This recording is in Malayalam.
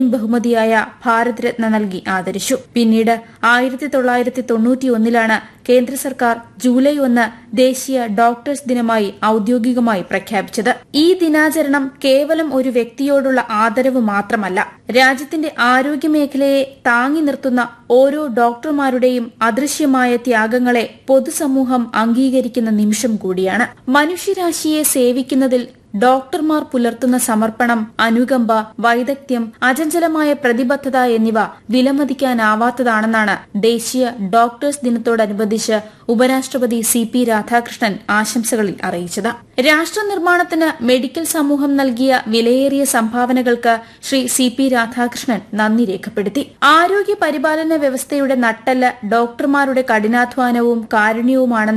ബഹുമതിയായ ഭാരത് രത്ന നൽകി ആദരിച്ചു പിന്നീട് ആയിരത്തി തൊള്ളായിരത്തി തൊണ്ണൂറ്റിയൊന്നിലാണ് കേന്ദ്ര സർക്കാർ ജൂലൈ ഒന്ന് ദേശീയ ഡോക്ടേഴ്സ് ദിനമായി ഔദ്യോഗികമായി പ്രഖ്യാപിച്ചത് ഈ ദിനാചരണം കേവലം ഒരു വ്യക്തിയോടുള്ള ആദരവ് മാത്രമല്ല രാജ്യത്തിന്റെ ആരോഗ്യമേഖലയെ താങ്ങി നിർത്തുന്ന ഓരോ ഡോക്ടർമാരുടെയും അദൃശ്യമായ ത്യാഗങ്ങളെ പൊതുസമൂഹം അംഗീകരിക്കുന്ന നിമിഷം കൂടിയാണ് മനുഷ്യരാശിയെ സേവിക്കുന്നതിൽ ഡോക്ടർമാർ പുലർത്തുന്ന സമർപ്പണം അനുകമ്പ വൈദഗ്ധ്യം അചഞ്ചലമായ പ്രതിബദ്ധത എന്നിവ വിലമതിക്കാനാവാത്തതാണെന്നാണ് ദേശീയ ഡോക്ടേഴ്സ് ദിനത്തോടനുബന്ധിച്ച് ഉപരാഷ്ട്രപതി സി പി രാധാകൃഷ്ണൻ ആശംസകളിൽ അറിയിച്ചത് രാഷ്ട്ര നിർമ്മാണത്തിന് മെഡിക്കൽ സമൂഹം നൽകിയ വിലയേറിയ സംഭാവനകൾക്ക് ശ്രീ സി പി രാധാകൃഷ്ണൻ നന്ദി രേഖപ്പെടുത്തി ആരോഗ്യ പരിപാലന വ്യവസ്ഥയുടെ നട്ടെല്ല് ഡോക്ടർമാരുടെ കഠിനാധ്വാനവും കാരുണ്യവുമാണെന്ന്